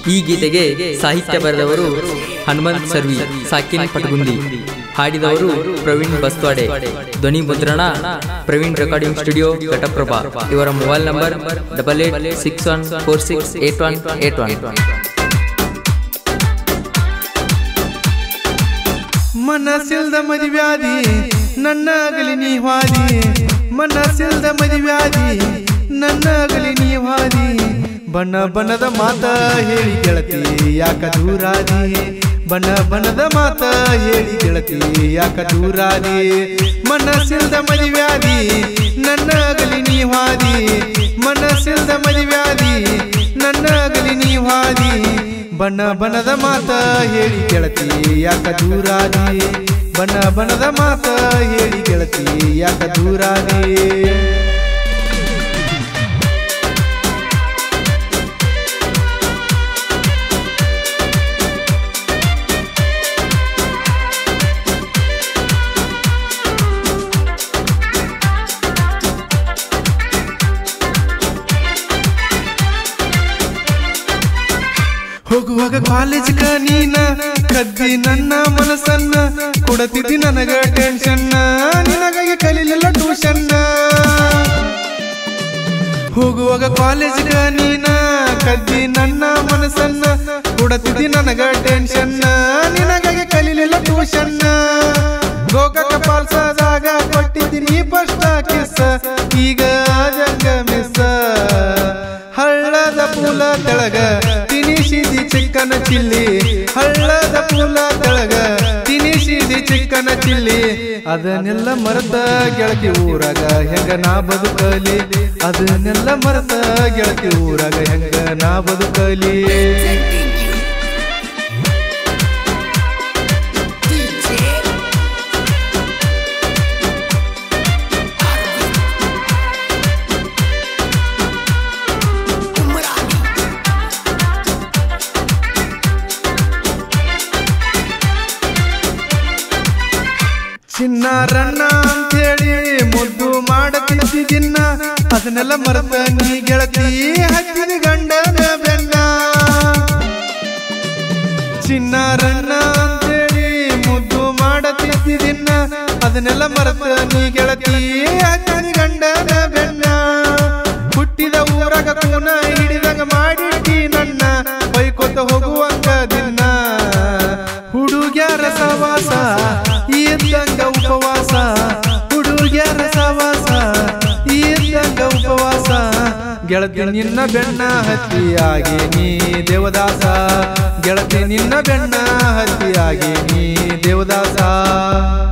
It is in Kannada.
ಈ ಗೀತೆಗೆ ಸಾಹಿತ್ಯ ಬರೆದವರು ಹನುಮಂತ್ ಸರ್ವಿ ಸಾಕಿನ್ ಪಟಗುಂದಿ ಹಾಡಿದವರು ಪ್ರವೀಣ್ ಬಸ್ವಾಡೆ ಧ್ವನಿ ಮುದ್ರಣ ಪ್ರವೀಣ್ ರೆಕಾರ್ಡಿಂಗ್ ಸ್ಟುಡಿಯೋ ಘಟಪ್ರಭಾ ಇವರ mobile number double eight six one four six eight one eight one ಮನಸ್ಸಿಲ್ದ ಮದುವ್ಯಾದಿ ನನ್ನ ಅಗಲಿ ನೀ ಹಾದಿ ಮನಸ್ಸಿಲ್ದ ಮದುವ್ಯಾದಿ ನನ್ನ ಅಗಲಿ ನೀ ಹಾದಿ ಬಣ್ಣ ಬಣ್ಣದ ಮಾತ ಹೇಳಿ ಗೆಳತಿ ಯಾಕ ದೂರಾದಿ ಬಣ್ಣ ಬಣ್ಣದ ಮಾತ ಹೇಳಿ ಗೆಳತಿ ಯಾಕ ದೂರಾದಿ ಮನಸ್ಸಿಲ್ದ ಮದುವ್ಯಾದಿ ನನ್ನ ಅಗಲಿ ನೀ ಹಾದಿ ಮನಸ್ಸಿಲ್ದ ಮದುವ್ಯಾದಿ ನನ್ನ ಅಗಲಿ ನೀ ಹಾದಿ ಬಣ್ಣ ಬಣ್ಣದ ಮಾತ ಹೇಳಿ ಗೆಳತಿ ಯಾಕ ದೂರಾದಿ ಬಣ್ಣ ಬಣ್ಣದ ಮಾತ ಹೇಳಿ ಗೆಳತಿ ಯಾಕ ದೂರಾದಿ ಹೋಗುವಾಗ ಕಾಲೇಜ್ಗ ನೀನ ಕದ್ದಿ ನನ್ನ ಮನಸ್ಸನ್ನ ಕೊಡತಿದ್ದಿ ನನಗ ಟೆನ್ಷನ್ ನಿನಗಾಗಿ ಕಲೀಲಿಲ್ಲ ಟ್ಯೂಷನ್ ಹೋಗುವಾಗ ಕಾಲೇಜ್ಗ ನೀನ ಕದ್ದಿ ನನ್ನ ಮನಸ್ಸನ್ನ ಕೊಡತಿದ್ದಿ ನನಗ ಟೆನ್ಷನ್ ನಿನಗಾಗಿ ಕಲೀಲಿಲ್ಲ ಟ್ಯೂಷನ್ ಗೋಕಾಕ ಪಾಲ್ಸದಾಗ ಕೊಟ್ಟಿದ್ದೀನಿ ಫಸ್ಟ್ ಕಿಸ್ ಈಗ ಜಂಗ ಮಿಸ್ ಹಳ್ಳದ ಪೂಲ ತೆಳಗ ತಿನಿಸಿದಿ ಚಿಕ್ಕನ ಚಿಲ್ಲಿ ಹಳ್ಳದ ಪೂಲ ತೆಳಗ ತಿನಿಸಿದಿ ಚಿಕ್ಕನ ಚಿಲ್ಲಿ ಅದನ್ನೆಲ್ಲ ಮರೆತ ಗೆಳತಿ ಊರಾಗ ಹೆಂಗ ನಾ ಬದುಕಲಿ ಅದನ್ನೆಲ್ಲ ಮರೆತ ಗೆಳತಿ ಊರಾಗ ಹೆಂಗ ನಾ ಬದುಕಲಿ ಚಿನ್ನಾರಣ್ಣ ಅಂತೇಳಿ ಮುದ್ದು ಮಾಡತಿದ್ದಿನ್ನ ಅದನ್ನೆಲ್ಲ ಮರೆತ ನೀ ಗೆಳತಿ ಹತ್ತಿದ ಗಂಡನ ಬೆನ್ನ ಚಿನ್ನಾರಣ್ಣ ಅಂತೇಳಿ ಮುದ್ದು ಮಾಡತಿದ್ದಿನ್ನ ಅದನ್ನೆಲ್ಲ ಮರೆತ ನೀ ಗೆಳತಿ ಹತ್ತಿದ ಗಂಡನ ಬೆನ್ನ ಹುಟ್ಟಿದ ಊರಾಗ ಕೂನ ಹಿಡಿದಾಗ ಮಾಡಿಟ್ಟಿ ನನ್ನ ಬೈಕೊತ ಹೋಗುವಂಗ ದಿನ ಹುಡುಗ್ಯಾರ ಸವಾಸ ಇದ್ದಂಗ ಉಪವಾಸ ಹುಡುಗ್ಯಾರ ಸವಾಸ ಇದ್ದಂಗ ಉಪವಾಸ ಗೆಳತಿ ನಿನ್ನ ಬೆನ್ನ ಹತ್ತಿಯಾಗಿ ನೀ ದೇವದಾಸ ಗೆಳತಿ ನಿನ್ನ ಬೆನ್ನ ಹತ್ತಿಯಾಗಿ ನೀ ದೇವದಾಸ